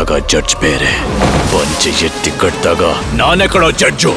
ಕಟ್ಟಿದಾಗ ಜಡ್ಜ್ ಬೇರೆ ಪಂಚೆ ಎತ್ತಿ ಕಟ್ಟಿದಾಗ ನಾನೇ ಕಣೋ ಜಡ್ಜು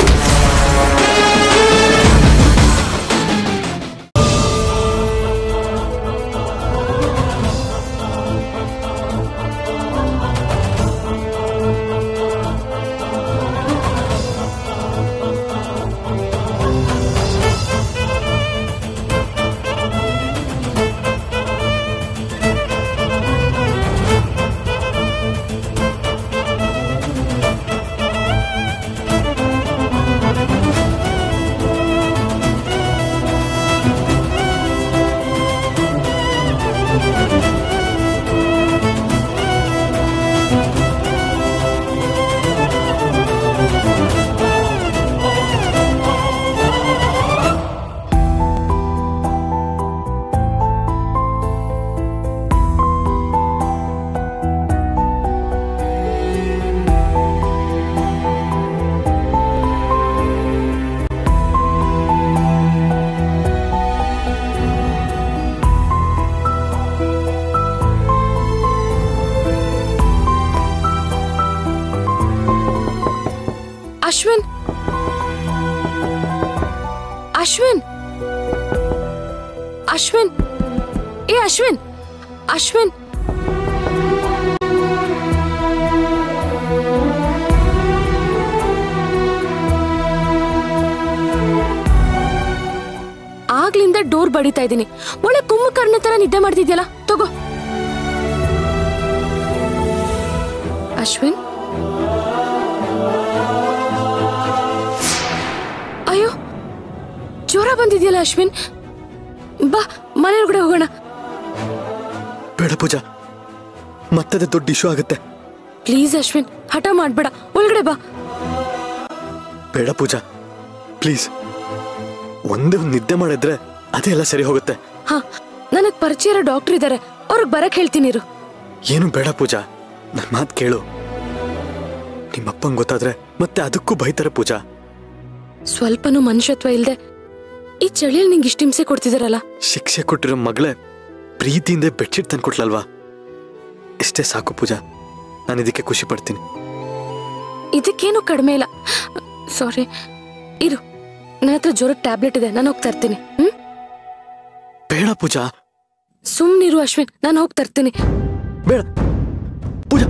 ಅಶ್ವಿನ್ ಅಶ್ವಿನ್ ಅಶ್ವಿನ್ ಏ ಅಶ್ವಿನ್ ಅಶ್ವಿನ್ ಆಗ್ಲಿಂದ ಡೋರ್ ಬಡಿತಾ ಇದ್ದೀನಿ ಒಳ್ಳೆ ಕುಂಭಕರ್ಣ ತರ ನಿದ್ದೆ ಮಾಡ್ತಿದ್ಯಲ್ಲ ತಗೋ ಅಶ್ವಿನ್ ಅಯ್ಯೋ ಜ್ವರ ಬಂದಿದೆಯಲ್ಲ ಅಶ್ವಿನ್ ಬಾ ಮನೆಯೊಳಗಡೆ ಹೋಗೋಣ ಬೇಡ ಪೂಜಾ ಮತ್ತದೇ ದೊಡ್ಡ ಇಶ್ಯೂ ಆಗುತ್ತೆ ಪ್ಲೀಸ್ ಅಶ್ವಿನ್ ಹಠ ಮಾಡ್ಬೇಡ ಒಳಗಡೆ ಬಾ ಬೇಡ ಪೂಜಾ ಪ್ಲೀಸ್ ಒಂದೇ ಒಂದು ನಿದ್ದೆ ಮಾಡಿದ್ರೆ ಅದೇ ಎಲ್ಲ ಸರಿ ಹೋಗುತ್ತೆ ಹಾ ನನಗ್ ಪರಿಚಯ ಇರೋ ಡಾಕ್ಟರ್ ಇದಾರೆ ಅವ್ರಿಗೆ ಬರಕ್ ಹೇಳ್ತೀನಿ ಇರು ಏನು ಬೇಡ ಪೂಜಾ ನನ್ನ ಮಾತು ಕೇಳು ನಿಮ್ಮಪ್ಪಂಗೆ ಗೊತ್ತಾದ್ರೆ ಮತ್ತೆ ಅದಕ್ಕೂ ಬೈತಾರೆ ಪೂಜಾ ಸ್ವಲ್ಪನೂ ಮನುಷ್ಯತ್ವ ಇಲ್ದೆ ಈ ಚಳಿಯಲ್ಲಿ ನಿಂಗೆ ಇಷ್ಟ ಹಿಂಸೆ ಕೊಡ್ತಿದಾರಲ್ಲ ಶಿಕ್ಷೆ ಕೊಟ್ಟಿರೋ ಮಗಳೇ ಪ್ರೀತಿಯಿಂದ ಬೆಡ್ಶೀಟ್ ತಂದ್ಕೊಟ್ಲಲ್ವಾ ಇಷ್ಟೇ ಸಾಕು ಪೂಜಾ ನಾನು ಇದಕ್ಕೆ ಖುಷಿ ಪಡ್ತೀನಿ ಇದಕ್ಕೇನು ಕಡಿಮೆ ಇಲ್ಲ ಸಾರಿ ಇರು ನನ್ನ ಹತ್ರ ಜ್ವರದ ಟ್ಯಾಬ್ಲೆಟ್ ಇದೆ ನಾನು ಹೋಗಿ ತರ್ತೀನಿ ಹ್ಮ್ ಬೇಡ ಪೂಜಾ ಸುಮ್ನಿರು ಅಶ್ವಿನ್ ನಾನು ಹೋಗಿ ತರ್ತೀನಿ ಬೇಡ ಪೂಜಾ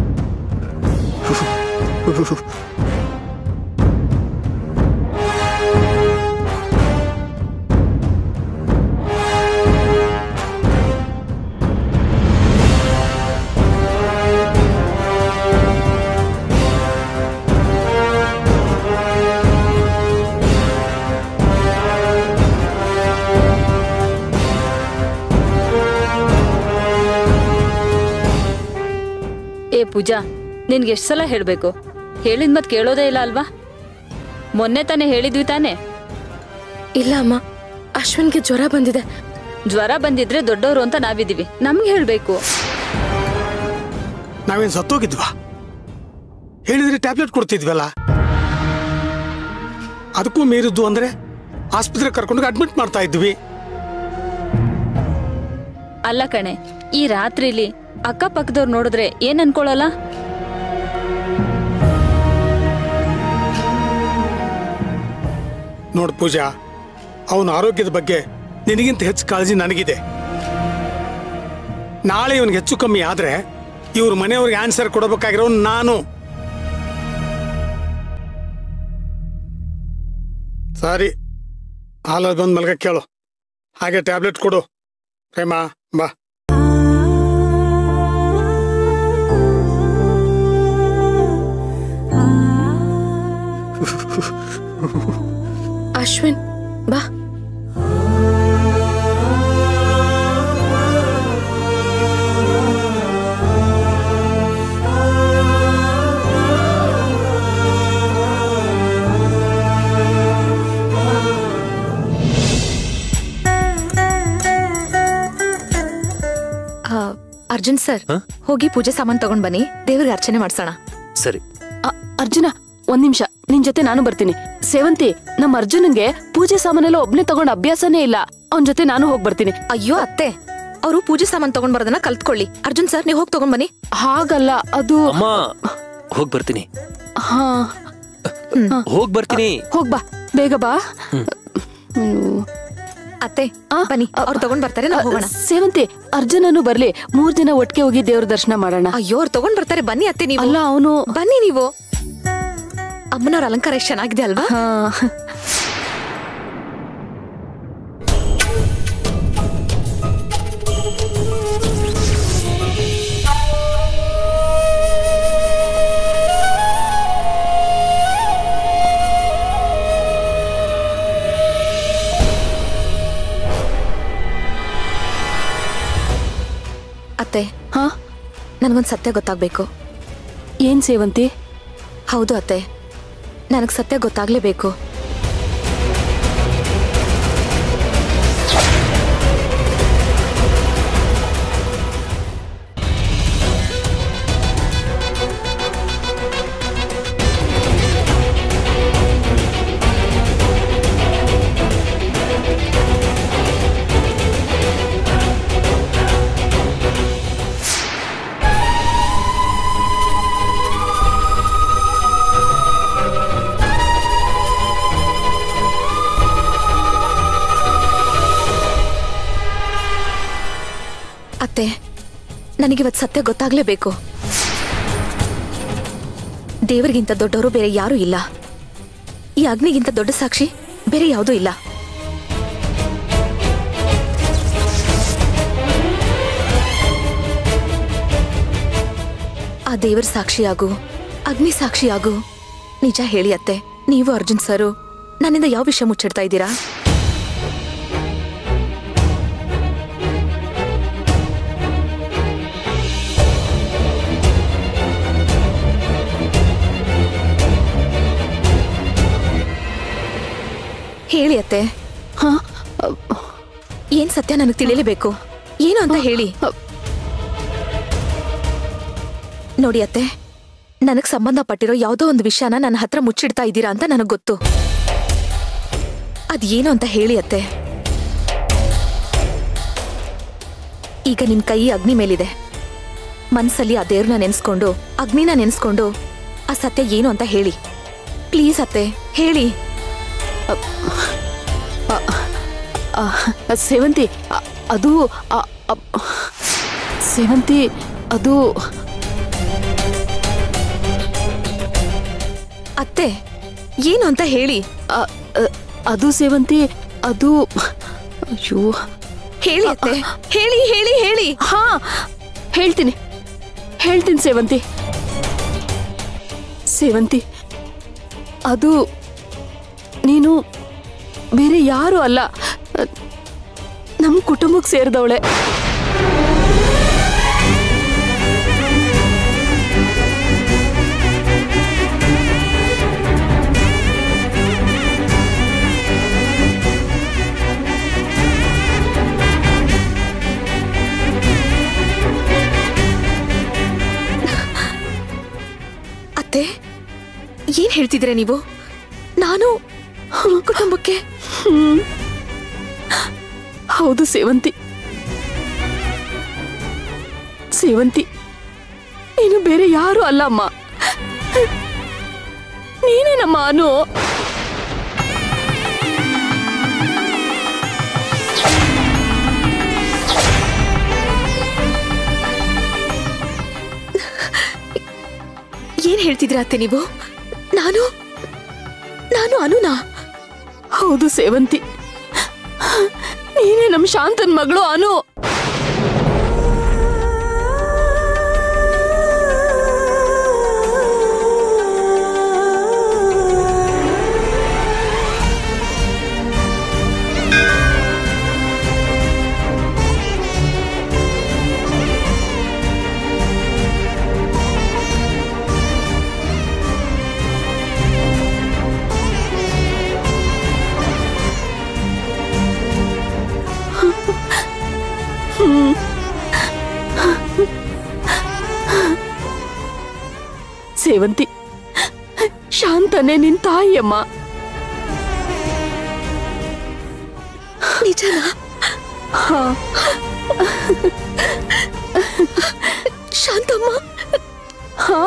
ಏ ಪೂಜಾ ನಿನ್ಗೆ ಎಷ್ಟ್ ಸಲ ಹೇಳ್ಬೇಕು ಹೇಳಿದ್ ಮತ್ ಕೇಳೋದೇ ಇಲ್ಲ ಅಲ್ವಾ ಮೊನ್ನೆ ತಾನೇ ಹೇಳಿದ್ವಿ ತಾನೇ ಇಲ್ಲ ಅಮ್ಮ ಅಶ್ವಿನ್ಗೆ ಜ್ವರ ಬಂದಿದೆ ಜ್ವರ ಬಂದಿದ್ರೆ ದೊಡ್ಡವರು ಅಂತ ನಾವಿದೀವಿ ನಮ್ಗೆ ಹೇಳ್ಬೇಕು ನಾವೇನ್ ಸತ್ತೋಗಿದ್ವಾ ಹೇಳಿದ್ರೆ ಟ್ಯಾಬ್ಲೆಟ್ ಕೊಡ್ತಿದ್ವಲ್ಲ ಅದಕ್ಕೂ ಮೀರಿದ್ದು ಅಂದ್ರೆ ಆಸ್ಪತ್ರೆ ಕರ್ಕೊಂಡು ಅಡ್ಮಿಟ್ ಮಾಡ್ತಾ ಇದ್ವಿ ಅಲ್ಲ ಕಣೆ ಈ ರಾತ್ರಿಲಿ ಅಕ್ಕಪಕ್ಕದವ್ರು ನೋಡಿದ್ರೆ ಏನ್ ಅನ್ಕೊಳಲ್ಲ ನೋಡ್ ಪೂಜಾ ಅವನ ಆರೋಗ್ಯದ ಬಗ್ಗೆ ನಿನಗಿಂತ ಹೆಚ್ಚು ಕಾಳಜಿ ನನಗಿದೆ ನಾಳೆ ಇವನಿಗೆ ಹೆಚ್ಚು ಕಮ್ಮಿ ಆದ್ರೆ ಇವ್ರ ಮನೆಯವ್ರಿಗೆ ಆನ್ಸರ್ ಕೊಡಬೇಕಾಗಿರೋ ನಾನು ಸರಿ ಹಾಲಲ್ಲಿ ಬಂದು ಮಲ್ಗ ಕೇಳು ಹಾಗೆ ಟ್ಯಾಬ್ಲೆಟ್ ಕೊಡು ಪ್ರೇಮ ಬಾ ಅಶ್ವಿನ್ ಬಾ ಆ, ಅರ್ಜುನ್ ಸರ್ ಹೋಗಿ ಪೂಜೆ ಸಾಮಾನ್ ತಗೊಂಡ್ ಬನ್ನಿ ದೇವ್ರಿಗೆ ಅರ್ಚನೆ ಮಾಡ್ಸೋಣ ಸರಿ ಅ- ಅರ್ಜುನ ಒಂದ್ ನಿಮಿಷ ನಿನ್ ಜೊತೆ ನಾನು ಬರ್ತೀನಿ ಸೇವಂತಿ ನಮ್ಮ ಅರ್ಜುನನ್ಗೆ ಪೂಜೆ ಸಾಮಾನೆಲ್ಲ ಒಬ್ನೇ ತಗೊಂಡ್ ಅಭ್ಯಾಸನೇ ಇಲ್ಲ ಅವನ್ ಜೊತೆ ನಾನು ಹೋಗ್ ಬರ್ತೀನಿ ಅಯ್ಯೋ ಅತ್ತೆ ಅವರು ಪೂಜೆ ಸಾಮಾನ್ ತಗೊಂಡ್ ಬರೋದನ್ನ ಕಲ್ತ್ಕೊಳ್ಳಿ ಅರ್ಜುನ್ ಸರ್ ನೀವು ಹೋಗಿ ತಗೊಂಡ್ ಬನ್ನಿ ಹಾಗಲ್ಲ ಅದು ಅಮ್ಮ ಹೋಗ್ ಬರ್ತೀನಿ ಹಾ ಹೋಗ್ ಬರ್ತೀನಿ ಹೋಗ್ ಬಾ ಬೇಗ ಬಾ ಅಯ್ಯೋ. ಅತ್ತೆ ಬನ್ನಿ ಅವ್ರು ತಗೊಂಡ್ ಬರ್ತಾರೆ ನಾವು ಹೋಗೋಣ ಸೇವಂತಿ ಅರ್ಜುನನು ಬರ್ಲಿ ಮೂರ್ ಜನ ಒಟ್ಟಿಗೆ ಹೋಗಿ ದೇವ್ರ ದರ್ಶನ ಮಾಡೋಣ ಅಯ್ಯೋ ಅವ್ರು ತಗೊಂಡ್ ಬರ್ತಾರೆ ಬನ್ನಿ ಅತ್ತೆ ನೀವು ಅಲ್ಲ ಅವನು ಬನ್ನಿ ನೀವು ಅಮ್ಮನವ್ರ ಅಲಂಕಾರ ಎಷ್ಟು ಚೆನ್ನಾಗಿದೆ ಅಲ್ವಾ ಹಾ ಅತ್ತೆ ಹಾ ನನ್ಗೊಂದ್ ಸತ್ಯ ಗೊತ್ತಾಗ್ಬೇಕು ಏನ್ ಸೇವಂತಿ ಹೌದು ಅತ್ತೆ ನನಗ್ ಸತ್ಯ ಗೊತ್ತಾಗ್ಲೇಬೇಕು ಅತ್ತೆ ನನಗಿವತ್ ಸತ್ಯ ಗೊತ್ತಾಗ್ಲೇಬೇಕು ದೇವರಿಗಿಂತ ದೊಡ್ಡವರು ಬೇರೆ ಯಾರೂ ಇಲ್ಲ ಈ ಅಗ್ನಿಗಿಂತ ದೊಡ್ಡ ಸಾಕ್ಷಿ ಬೇರೆ ಯಾವುದೂ ಇಲ್ಲ ಆ ದೇವರ ಸಾಕ್ಷಿಯಾಗು ಅಗ್ನಿ ಸಾಕ್ಷಿಯಾಗು ನಿಜ ಹೇಳಿ ಅತ್ತೆ ನೀವು ಅರ್ಜುನ್ ಸರು ನನ್ನಿಂದ ಯಾವ ವಿಷಯ ಮುಚ್ಚಿಡ್ತಾ ಇದ್ದೀರಾ ಹೇಳಿ ಅತ್ತೆ ಹಾ ಏನ್ ಸತ್ಯ ನನಗೆ ತಿಳಿಲೇಬೇಕು ಏನು ಅಂತ ಹೇಳಿ ನೋಡಿ ಅತ್ತೆ ನನಗ್ ಸಂಬಂಧಪಟ್ಟಿರೋ ಯಾವುದೋ ಒಂದು ವಿಷಯನ ನನ್ನ ಹತ್ರ ಮುಚ್ಚಿಡ್ತಾ ಇದ್ದೀರಾ ಅಂತ ನನಗ್ ಗೊತ್ತು ಅದೇನು ಅಂತ ಹೇಳಿ ಅತ್ತೆ ಈಗ ನಿಮ್ ಕೈ ಅಗ್ನಿ ಮೇಲಿದೆ ಮನ್ಸಲ್ಲಿ ಆ ದೇವ್ರನ್ನ ನೆನ್ಸ್ಕೊಂಡು ಅಗ್ನಿನ ನೆನ್ಸ್ಕೊಂಡು ಆ ಸತ್ಯ ಏನು ಅಂತ ಹೇಳಿ ಪ್ಲೀಸ್ ಅತ್ತೆ ಹೇಳಿ ಆ, ಸೇವಂತಿ ಆ, ಅದು ಆ, ಆ, ಸೇವಂತಿ ಅದು ಅತ್ತೆ ಏನು ಅಂತ ಹೇಳಿ ಆ, ಆ, ಅದು ಸೇವಂತಿ ಅದು ಅಯ್ಯೋ ಹೇಳಿ ಅತ್ತೆ ಹೇಳಿ ಹೇಳಿ ಹೇಳಿ ಹಾ ಹೇಳ್ತೀನಿ ಹೇಳ್ತೀನಿ ಸೇವಂತಿ ಸೇವಂತಿ ಅದು ನೀನು ಬೇರೆ ಯಾರು ಅಲ್ಲ ನಮ್ಮ ಕುಟುಂಬಕ್ಕೆ ಸೇರಿದವಳೆ ಅತ್ತೆ ಏನ್ ಹೇಳ್ತಿದ್ರೆ ನೀವು ನಾನು ನಿಮ್ ಕುಟುಂಬಕ್ಕೆ ಹೌದು ಸೇವಂತಿ ಸೇವಂತಿ ನೀನು ಬೇರೆ ಯಾರು ಅಲ್ಲ ಅಮ್ಮ ನೀನೇ ನಮ್ಮ ಅನು ಏನ್ ಹೇಳ್ತಿದ್ರ ಅತ್ತೆ ನೀವು ನಾನು ನಾನು ಅನುನಾ ಹೌದು ಸೇವಂತಿ ನೀನೇ ನಮ್ಮ ಶಾಂತನ್ ಮಗಳು ಅನು ಸೇವಂತಿ ಶಾಂತನೇ ನಿನ್ ತಾಯಿಯಮ್ಮ ನಿಜನಾ ಹಾ ಶಾಂತಮ್ಮ ಹಾ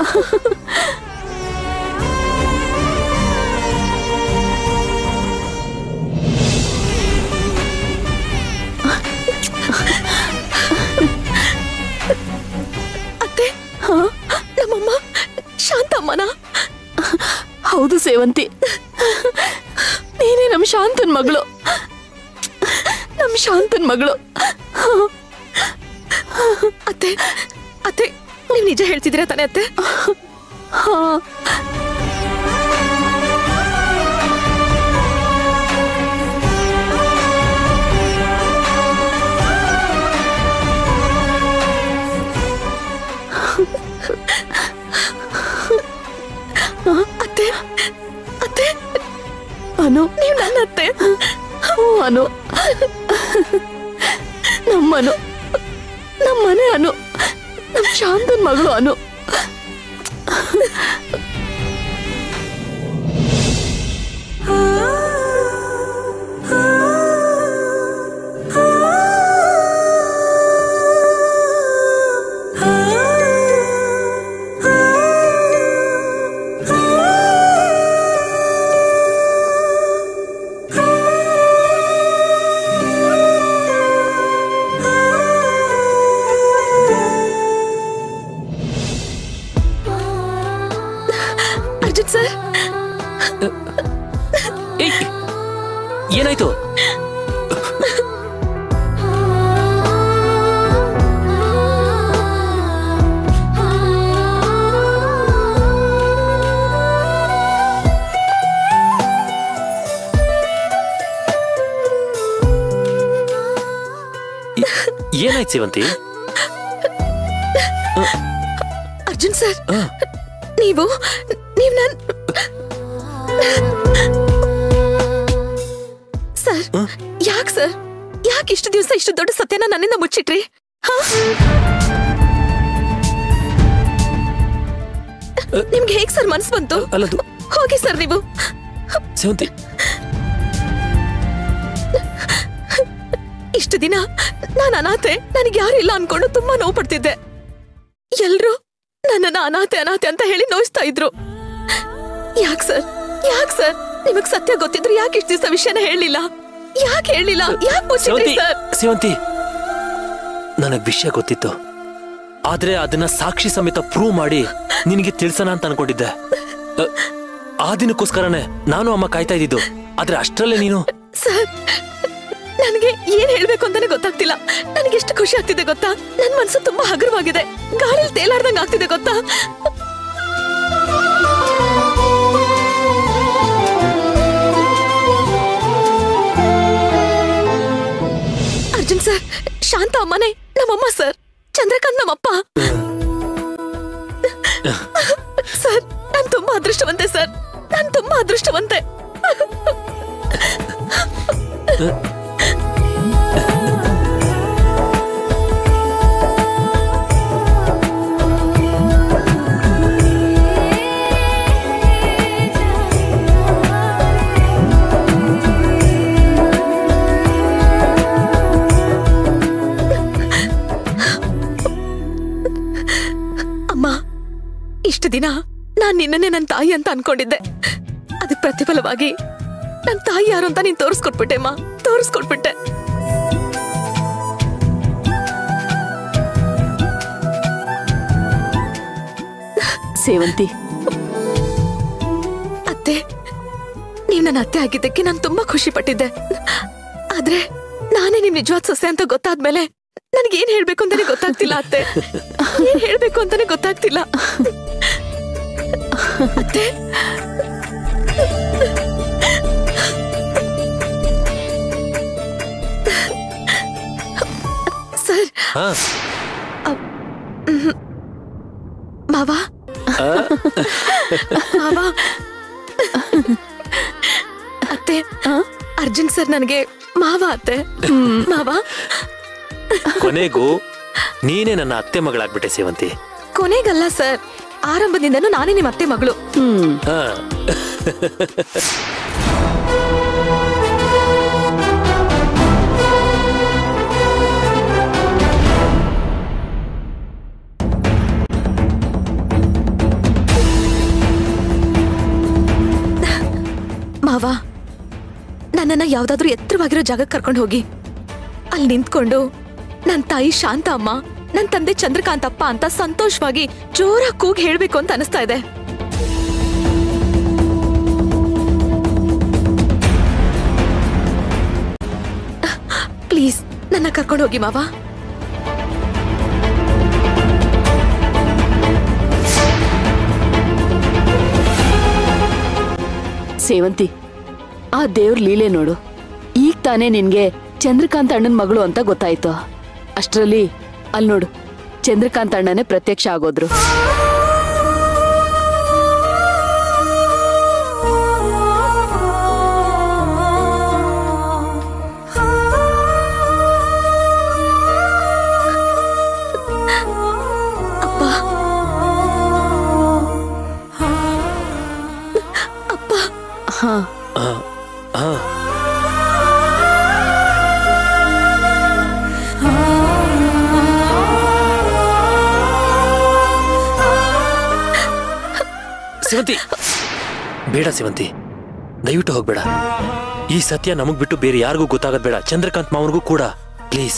ಅತ್ತೆ ನಮ್ಮಮ್ಮ ಶಾಂತಮ್ಮನ ಹೌದು ಸೇವಂತಿ ನೀನೇ ನಮ್ ಶಾಂತನ್ ಮಗಳು ನಮ್ ಶಾಂತನ್ ಮಗಳು ಅತ್ತೆ ಅತ್ತೆ ನೀವ್ ನಿಜ ಹೇಳ್ತಿದ್ದೀರಾ ತಾನೇ ಅತ್ತೆ ಹಾ ಅತ್ತೆ ಅತ್ತೆ ಅನು ನೀವ್ ನನ್ನ ಅತ್ತೆ ಹ್ಞೂ ಅನು ನಮ್ಮನು ನಮ್ಮನೆ ಅನು ನಮ್ ಶಾಂತನ್ ಮಗಳು ಅನು ಅರ್ಜುನ್ ಸರ್ ಏಯ್ ಏನಾಯ್ತು ಏ- ಏನಾಯ್ತು ಸೇವಂತಿ ಅರ್ಜುನ್ ಸರ್ ಆ, ನೀವು ನೀವು ನನ್ ಸರ್ ಹ? ಯಾಕ್ ಸರ್ ಯಾಕೆ ಇಷ್ಟು ದಿವಸ ಇಷ್ಟು ದೊಡ್ಡ ಸತ್ಯನ ನನ್ನಿಂದ ಮುಚ್ಚಿಟ್ರಿ ಹಾ? ನಿಮ್ಗೆ ಹೇಗ್ ಸರ್ ಮನ್ಸ್ ಬಂತು ಅಲ್ಲದು ಹೋಗಿ ಸರ್ ನೀವು ಸೇವಂತಿ ಇಷ್ಟು ದಿನ ನಾನು ಅನಾಥೆ ನನಗೆ ಯಾರು ಇಲ್ಲ ಅನ್ಕೊಂಡು ತುಂಬಾ ನೋವು ಪಡ್ತಿದ್ದೆ ಎಲ್ರು ನನ್ನನ್ನ ಅನಾಥೆ ಅನಾಥೆ ಅಂತ ಹೇಳಿ ನೋಯಿಸ್ತಾ ಇದ್ರು ಯಾಕ್ ಸರ್ ಯಾಕ್ ಸರ್ ನಿಮಗ್ ಸತ್ಯ ಗೊತ್ತಿದ್ರು ಯಾಕೆ ಇಷ್ಟು ದಿವಸ ವಿಷಯನ ಹೇಳಿಲ್ಲ ಯಾಕೆ ಹೇಳಿಲ್ಲ ಯಾಕೆ ಮುಚ್ಚಿದ್ರಿ ಸೇವಂತಿ ಸರ್ ಸೇವಂತಿ ನನಗ್ ವಿಷಯ ಗೊತ್ತಿತ್ತು ಆದ್ರೆ ಅದನ್ನ ಸಾಕ್ಷಿ ಸಮೇತ ಪ್ರೂವ್ ಮಾಡಿ ನಿನಗೆ ತಿಳ್ಸೋಣ ಅಂತ ಅನ್ಕೊಂಡಿದ್ದೆ ಅ, ಆ ದಿನಕ್ಕೋಸ್ಕರನೇ ನಾನು ಅಮ್ಮ ಕಾಯ್ತಾ ಇದ್ದಿದ್ದು ಆದ್ರೆ ಅಷ್ಟರಲ್ಲೇ ನೀನು ಸರ್ ನನಗೆ ಏನ್ ಹೇಳ್ಬೇಕು ಅಂತಾನೆ ಗೊತ್ತಾಗ್ತಿಲ್ಲ ನನಗೆ ಎಷ್ಟು ಖುಷಿ ಆಗ್ತಿದೆ ಗೊತ್ತಾ ನನ್ ಮನ್ಸು ತುಂಬಾ ಹಗುರವಾಗಿದೆ ಗಾಳಿಲ್ ತೇಲಾಡ್ದಂಗ್ ಆಗ್ತಿದೆ ಗೊತ್ತಾ ಅರ್ಜುನ್ ಸರ್ ಶಾಂತ ಅಮ್ಮನೆ ನಮ್ಮಮ್ಮ ಸರ್ ಚಂದ್ರಕಾಂತ್ ನಮ್ಮಪ್ಪ ಸರ್ ನಾನ್ ತುಂಬಾ ಅದೃಷ್ಟವಂತೆ ಸರ್ ನಾನ್ ತುಂಬಾ ಅದೃಷ್ಟವಂತೆ ಅಮ್ಮ ಇಷ್ಟು ದಿನ ನಾನ್ ನಿನ್ನನ್ನೇ ನನ್ನ ತಾಯಿ ಅಂತ ಅನ್ಕೊಂಡಿದ್ದೆ ಅದಕ್ ಪ್ರತಿಫಲವಾಗಿ ನನ್ ತಾಯಿ ಯಾರು ಅಂತ ನೀನ್ ತೋರಿಸ್ಕೊಟ್ಬಿಟ್ಟೆ ಅಮ್ಮ ತೋರಿಸ್ಕೊಟ್ಬಿಟ್ಟೆ ಸೇವಂತಿ ಅತ್ತೆ ನೀವ್ ನನ್ನ ಅತ್ತೆ ಆಗಿದ್ದಕ್ಕೆ ನಾನು ತುಂಬಾ ಖುಷಿ ಪಟ್ಟಿದ್ದೆ ಆದ್ರೆ ನಾನೇ ನಿಮ್ ನಿಜವಾದ ಸೊಸೆ ಅಂತ ಗೊತ್ತಾದ್ಮೇಲೆ ನನ್ಗೆ ಏನ್ ಹೇಳ್ಬೇಕು ಅಂತಾನೆ ಗೊತ್ತಾಗ್ತಿಲ್ಲ ಅತ್ತೆ ಏನ್ ಹೇಳ್ಬೇಕು ಅಂತಾನೆ ಗೊತ್ತಾಗ್ತಿಲ್ಲ ಅತ್ತೆ ಸರ್ ಹಾ ಮಾವ ಮಾವ ಅತ್ತೆ ಅರ್ಜುನ್ ಸರ್ ನನಗೆ ಮಾವ ಅತ್ತೆ ಮಾವ ಕೊನೆಗೂ ನೀನೇ ನನ್ನ ಅತ್ತೆ ಮಗಳಾಗ್ಬಿಟ್ಟೆ ಸೇವಂತಿ ಕೊನೆಗಲ್ಲ ಸರ್ ಆರಂಭದಿಂದನೂ ನಾನೇ ನಿಮ್ಮ ಅತ್ತೆ ಮಗಳು ಹ್ಮ್ ಹಾ ಮಾವ ನನ್ನನ್ನ ಯಾವ್ದಾದ್ರೂ ಎತ್ತರವಾಗಿರೋ ಜಾಗಕ್ಕೆ ಕರ್ಕೊಂಡು ಹೋಗಿ ಅಲ್ಲಿ ನಿಂತ್ಕೊಂಡು ನನ್ ತಾಯಿ ಶಾಂತ ಅಮ್ಮ ನನ್ ತಂದೆ ಚಂದ್ರಕಾಂತಪ್ಪ ಅಂತ ಸಂತೋಷವಾಗಿ ಜೋರಾಗಿ ಕೂಗಿ ಹೇಳ್ಬೇಕು ಅಂತ ಅನಿಸ್ತಾ ಇದೆ ಪ್ಲೀಸ್ ನನ್ನ ಕರ್ಕೊಂಡು ಹೋಗಿ ಮಾವ ಸೇವಂತಿ ಆ ದೇವ್ರ ಲೀಲೆ ನೋಡು ಈಗ ತಾನೇ ನಿನ್ಗೆ ಚಂದ್ರಕಾಂತ್ ಅಣ್ಣನ ಮಗಳು ಅಂತ ಗೊತ್ತಾಯ್ತು ಅಷ್ಟ್ರಲ್ಲಿ ಅಲ್ಲಿ ನೋಡು ಚಂದ್ರಕಾಂತ್ ಅಣ್ಣನೇ ಪ್ರತ್ಯಕ್ಷ ಆಗೋದ್ರು ಹಾ ಆ, ಆ. ಶಿವಂತಿ ಬೇಡ ಶಿವಂತಿ ದಯವಿಟ್ಟು ಹೋಗ್ಬೇಡ ಈ ಸತ್ಯ ನಮಗ್ ಬಿಟ್ಟು ಬೇರೆ ಯಾರಿಗೂ ಗೊತ್ತಾಗದ್ ಬೇಡ ಚಂದ್ರಕಾಂತ್ ಮಾವನಿಗೂ ಕೂಡ ಪ್ಲೀಸ್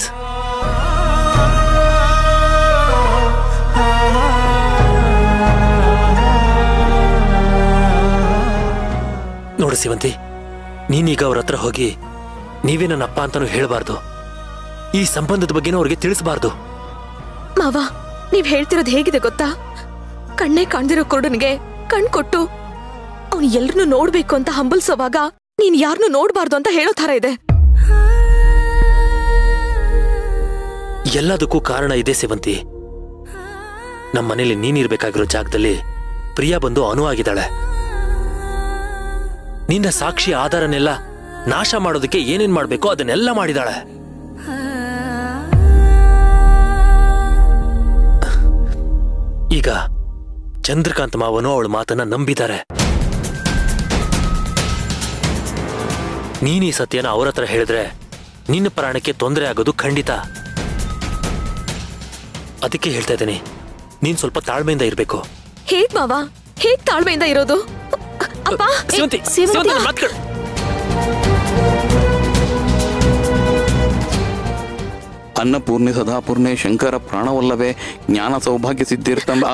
ನೋಡು ಶಿವಂತಿ ನೀನೀಗ ಅವ್ರ ಹತ್ರ ಹೋಗಿ ನೀವೇ ನನ್ನ ಅಪ್ಪ ಅಂತಾನು ಹೇಳಬಾರ್ದು ಈ ಸಂಬಂಧದ ಬಗ್ಗೆನೂ ಅವ್ರಿಗೆ ತಿಳಿಸಬಾರ್ದು ಮಾವ ನೀವ್ ಹೇಳ್ತಿರೋದ್ ಹೇಗಿದೆ ಗೊತ್ತಾ ಕಣ್ಣೇ ಕಾಣ್ದಿರೋ ಕುರುಡನಿಗೆ ಕಣ್ ಕೊಟ್ಟು ಅವ್ನು ಎಲ್ರನ್ನೂ ನೋಡ್ಬೇಕು ಅಂತ ಹಂಬಲ್ಸೋವಾಗ ನೀನ್ ಯಾರನ್ನೂ ನೋಡ್ಬಾರ್ದು ಅಂತ ಹೇಳೋ ತರ ಇದೆ ಎಲ್ಲದಕ್ಕೂ ಕಾರಣ ಇದೆ ಸೇವಂತಿ ನಮ್ಮ ಮನೇಲಿ ನೀನಿರ್ಬೇಕಾಗಿರೋ ಜಾಗದಲ್ಲಿ ಪ್ರಿಯಾ ಬಂದು ಅನು ಆಗಿದ್ದಾಳೆ ನಿನ್ನ ಸಾಕ್ಷಿ ಆಧಾರನೆಲ್ಲ ನಾಶ ಮಾಡೋದಕ್ಕೆ ಏನೇನ್ ಮಾಡ್ಬೇಕೋ ಅದನ್ನೆಲ್ಲ ಮಾಡಿದಾಳೆ ಈಗ ಚಂದ್ರಕಾಂತ್ ಮಾವನು ಅವಳ ಮಾತನ್ನ ನಂಬಿದ್ದಾರೆ ನೀನೀ ಸತ್ಯನ ಅವ್ರ ಹತ್ರ ಹೇಳಿದ್ರೆ ನಿನ್ನ ಪ್ರಾಣಕ್ಕೆ ತೊಂದರೆ ಆಗೋದು ಖಂಡಿತ ಅದಕ್ಕೆ ಹೇಳ್ತಾ ಇದ್ದೀನಿ ನೀನ್ ಸ್ವಲ್ಪ ತಾಳ್ಮೆಯಿಂದ ಇರ್ಬೇಕು ಹೇಗ್ ಮಾವ ಹೇಗ್ ತಾಳ್ಮೆಯಿಂದ ಇರೋದು ಅಪ್ಪ ಸೇವಂತಿ ಸೇವಂತಿ. ಸೇವಂತಿ, ನನ್ನ ಮಾತ್ ಕೇಳು. ಅನ್ನಪೂರ್ಣೆ ಸದಾಪೂರ್ಣೆ ಶಂಕರ ಪ್ರಾಣವಲ್ಲವೇ ಜ್ಞಾನ ಸೌಭಾಗ್ಯ ಸಿದ್ಧಿರ್ತಂಬ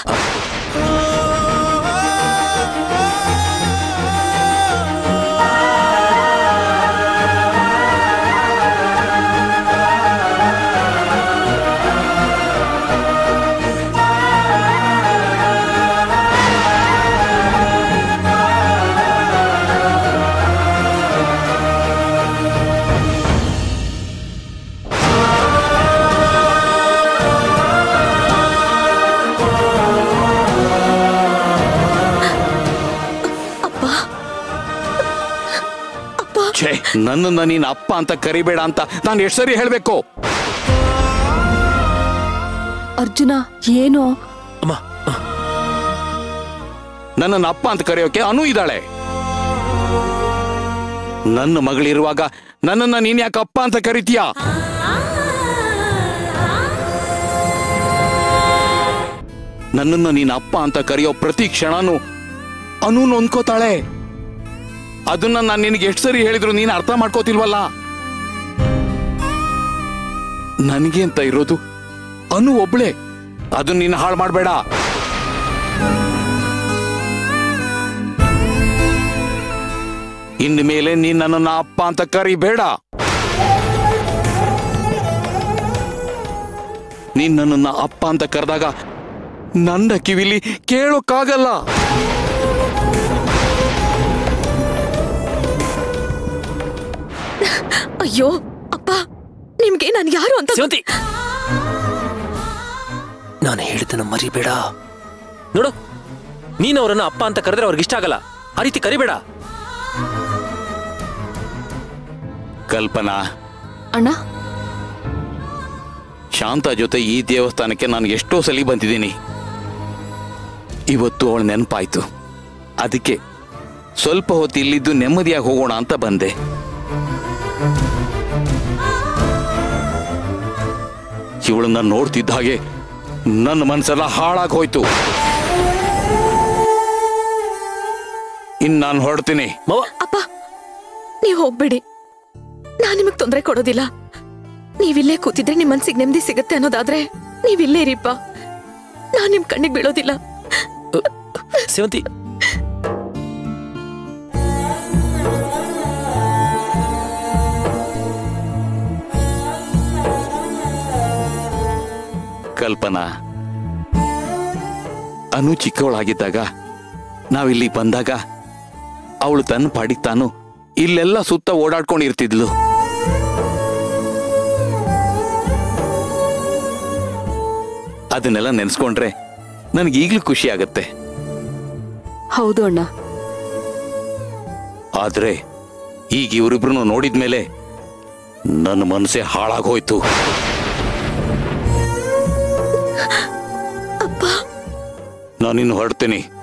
ಛೇ ನನ್ನನ್ನ ನೀನ್ ಅಪ್ಪ ಅಂತ ಕರಿಬೇಡ ಅಂತ ನಾನು ಎಷ್ಟು ಸರಿ ಹೇಳ್ಬೇಕು ಅರ್ಜುನ ಏನು ಅಮ್ಮ ನನ್ನನ್ನ ಅಪ್ಪ ಅಂತ ಕರೆಯೋಕೆ ಅನು ಇದ್ದಾಳೆ ನನ್ನ ಮಗಳಿರುವಾಗ ನನ್ನನ್ನ ನೀನ್ ಯಾಕೆ ಅಪ್ಪ ಅಂತ ಕರಿತೀಯ ನನ್ನನ್ನ ನೀನ್ ಅಪ್ಪ ಅಂತ ಕರೆಯೋ ಪ್ರತಿ ಕ್ಷಣನೂ ಅನು ನೊಂದ್ಕೋತಾಳೆ ಅದನ್ನ ನಾನು ನಿನಗೆ ಎಷ್ಟು ಸರಿ ಹೇಳಿದ್ರು ನೀನು ಅರ್ಥ ಮಾಡ್ಕೋತಿಲ್ವಲ್ಲ ನನಗೆ ಅಂತ ಇರೋದು ಅನು ಒಬ್ಳೆ ಅದನ್ನ ನೀನು ಹಾಳು ಮಾಡಬೇಡ ಇನ್ನು ಮೇಲೆ ನೀನ್ ನನ್ನನ್ನ ಅಪ್ಪ ಅಂತ ಕರಿಬೇಡ ನೀನ್ ನನ್ನನ್ನ ಅಪ್ಪ ಅಂತ ಕರೆದಾಗ ನನ್ನ ಕಿವಿಲಿ ಕೇಳೋಕ್ಕಾಗಲ್ಲ ಅಯ್ಯೋ ಅಪ್ಪ ನಿಮ್ಗೆ ನಾನು ಯಾರು ಅಂತ ಸೇವಂತಿ ನಾನು ಹೇಳಿದ್ದನ್ನ ಮರಿಬೇಡ ನೋಡು ನೀನು ಅವರನ್ನ ಅಪ್ಪ ಅಂತ ಕರೆದ್ರೆ ಅವ್ರಿಗೆ ಇಷ್ಟ ಆಗಲ್ಲ ಆ ರೀತಿ ಕರಿಬೇಡ ಕಲ್ಪನಾ ಅಣ್ಣ ಶಾಂತ ಜೊತೆ ಈ ದೇವಸ್ಥಾನಕ್ಕೆ ನಾನು ಎಷ್ಟೋ ಸಲ ಬಂದಿದ್ದೀನಿ ಇವತ್ತು ಅವಳ ನೆನಪಾಯ್ತು ಅದಕ್ಕೆ ಸ್ವಲ್ಪ ಹೊತ್ತು ಇಲ್ಲಿದ್ದು ನೆಮ್ಮದಿಯಾಗಿ ಹೋಗೋಣ ಅಂತ ಬಂದೆ ಇವಳನ್ನ ನೋಡ್ತಿದ್ದ ಹಾಗೆ ನನ್ನ ಮನಸ್ಸೆಲ್ಲ ಹಾಳಾಗಿ ಹೋಯ್ತು ಇನ್ ನಾನು ಹೊರಡ್ತೀನಿ ಮಾವ ಅಪ್ಪ ನೀವ್ ಹೋಗ್ಬೇಡಿ ನಾನ್ ನಿಮಗ್ ತೊಂದರೆ ಕೊಡೋದಿಲ್ಲ ನೀವಿಲ್ಲೇ ಕೂತಿದ್ರೆ ನಿಮ್ ಮನ್ಸಿಗೆ ನೆಮ್ಮದಿ ಸಿಗತ್ತೆ ಅನ್ನೋದಾದ್ರೆ ನೀವಿಲ್ಲೇ ಇರಿಪ್ಪ ನಾನ್ ನಿಮ್ ಕಣ್ಣಿಗೆ ಬೀಳೋದಿಲ್ಲ ಸೇವಂತಿ ಕಲ್ಪನಾ ಅನು ಚಿಕ್ಕವಳಾಗಿದ್ದಾಗ ನಾವಿಲ್ಲಿ ಬಂದಾಗ ಅವಳು ತನ್ನ ಪಾಡಿಗೆ ತಾನು ಇಲ್ಲೆಲ್ಲ ಸುತ್ತ ಓಡಾಡ್ಕೊಂಡಿರ್ತಿದ್ಲು ಅದನ್ನೆಲ್ಲ ನೆನೆಸ್ಕೊಂಡ್ರೆ ನನಗೆ ಈಗಲೂ ಖುಷಿ ಆಗತ್ತೆ ಹೌದು ಅಣ್ಣ ಆದ್ರೆ ಈಗ ಇವರಿಬ್ರು ನೋಡಿದ್ಮೇಲೆ ನನ್ನ ಮನಸ್ಸೇ ಹಾಳಾಗೋಯ್ತು ನಾನಿನ್ನು ಹೊರಡ್ತೀನಿ